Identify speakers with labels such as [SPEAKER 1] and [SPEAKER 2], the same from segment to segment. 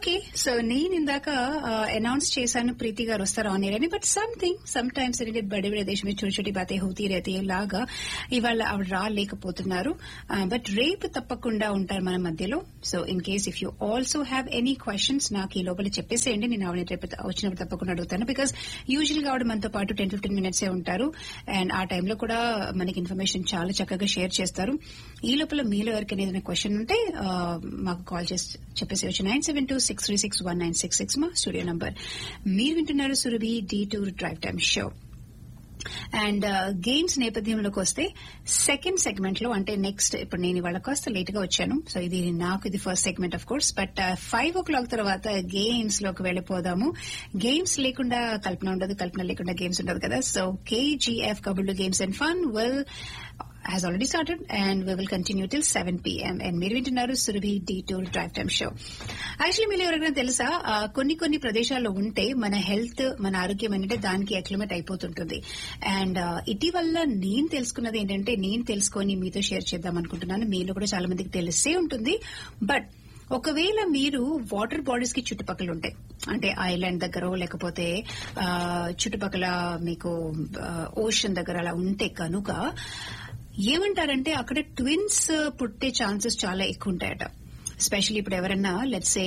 [SPEAKER 1] Okay so నేను ఇందాక announce చేశాను ప్రీతి గారు వస్తారు ఆన్ ఎయిర్ అని బట్ సంథింగ్ సమ్ టైమ్స్ ఏంటంటే బడి బడి దేశం में छोटी छोटी बातें होती रहती है లాగా ఇవాళ ఆవిడ రాలేకపోతున్నారు బట్ రేపు తప్పకుండా ఉంటారు మన మధ్యలో so in case if you also have any questions నాకు ఈ లోపల చెప్పేసేయండి నేను ఆవిడ రేపు వచ్చినప్పుడు తప్పకుండా అడుగుతాను బికాస్ యూజువల్ గా ఆవిడ మనతో పాటు టెన్ ఫిఫ్టీన్ మినిట్స్ ఉంటారు అండ్ ఆ టైంలో కూడా మనకి ఇన్ఫర్మేషన్ చాలా చక్కగా షేర్ చేస్తారు ఈ లోపల మీలో ఎవరికైనా ఏదైనా క్వశ్చన్ ఉంటే ఆ, మాకు కాల్ చేసి చెప్పేసి వచ్చి nine seven two six three six one nine six six మా స్టూడియో నంబర్ మీరు వింటున్నారు Surabhi the tour drive time show and games నేపథ్యంలోకి వస్తే సెకండ్ సెగ్మెంట్ లో అంటే నెక్స్ట్ ఇప్పుడు నేను ఇవాళ కాస్త లేట్ గా వచ్చాను సో ఇది నాకు ఇది first segment of course but five o'clock తర్వాత గేమ్స్ లోకి వెళ్ళిపోదాము గేమ్స్ లేకుండా కల్పన ఉండదు కల్పన లేకుండా గేమ్స్ ఉండదు కదా సో కేజీఎఫ్ కబుల్లు games and fun will has already started and we will continue till 7 p.m. and మీరు వింటున్నారు Surabhi the tour drive time show actually మీరు ఎవరికైనా తెలుసా ఆ, కొన్ని కొన్ని ప్రదేశాల్లో ఉంటే మన హెల్త్ మన ఆరోగ్యం ఏంటంటే దానికి అక్లిమేట్ అయిపోతుంటుంది అండ్ ఇటీవల నేను తెలుసుకున్నది ఏంటంటే నేను తెలుసుకొని మీతో షేర్ చేద్దాం అనుకుంటున్నాను మీలో కూడా చాలా మందికి తెలిసే ఉంటుంది బట్ ఒకవేళ మీరు వాటర్ బాడీస్ కి చుట్టుపక్కల ఉంటాయి అంటే ఐలాండ్ దగ్గర లేకపోతే ఆ, చుట్టుపక్కల మీకు ఓషన్ దగ్గర అలా ఉంటే కనుక ఏమంటారంటే అక్కడ ట్విన్స్ పుట్టే ఛాన్సెస్ చాలా ఎక్కువ ఉంటాయట స్పెషల్లీ ఇప్పుడు ఎవరన్నా లెట్సే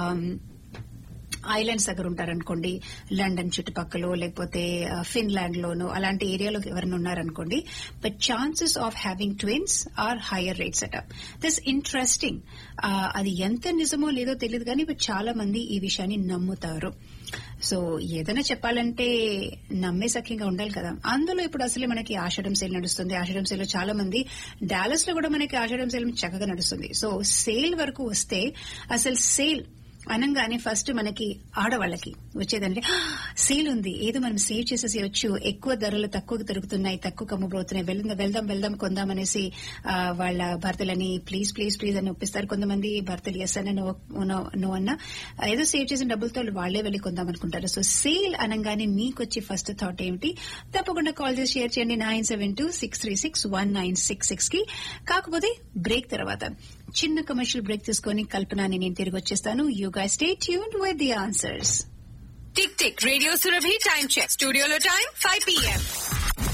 [SPEAKER 1] ఐలాండ్స్ దగ్గర ఉంటారనుకోండి లండన్ చుట్టుపక్కల లేకపోతే ఫిన్లాండ్ లోను అలాంటి ఏరియాలో ఎవరైనా ఉన్నారనుకోండి but chances of having twins are higher rates అట దిస్ ఇంట్రెస్టింగ్ అది ఎంత నిజమో లేదో తెలియదు కానీ బట్ చాలా మంది ఈ విషయాన్ని నమ్ముతారు సో ఏదైనా చెప్పాలంటే నమ్మే సఖ్యంగా ఉండాలి కదా అందులో ఇప్పుడు అసలే మనకి ఆషాఢం సేల్ నడుస్తుంది ఆషాఢం సేల్ లో చాలా మంది డాలస్ లో కూడా మనకి ఆషాఢం సేల్ చక్కగా నడుస్తుంది సో సేల్ వరకు వస్తే అసలు సేల్ అనంగానే ఫస్ట్ మనకి ఆడవాళ్ళకి వచ్చేదంటే సేల్ ఉంది ఏదో మనం సేవ్ చేసేసి వచ్చు ఎక్కువ ధరలు తక్కువ దొరుకుతున్నాయి తక్కువ కమ్మబోతున్నాయి వెళ్దాం వెళ్దాం వెళ్దాం కొందాం అనేసి ఆ, వాళ్ళ భర్తలని ప్లీజ్ ప్లీజ్ ప్లీజ్ అని ఒప్పిస్తారు కొంతమంది భర్తలు ఎస్ అని నో నో- నో అన్న ఏదో సేవ్ చేసిన డబ్బులతో వాళ్ళే వెళ్లి కొందాం అనుకుంటారు సో సేల్ అనగానే మీకు వచ్చి ఫస్ట్ థాట్ ఏమిటి తప్పకుండా కాల్ చేసి షేర్ చేయండి nine seven two six three six one nine six six కి కాకపోతే బ్రేక్ తర్వాత చిన్న కమర్షియల్ బ్రేక్ తీసుకొని కల్పనాని నేను తిరిగి వచ్చేస్తాను you guy stay tune with the answers
[SPEAKER 2] tick tick radio Surabhi time check స్టూడియోలో టైం ఫైవ్ పిఎం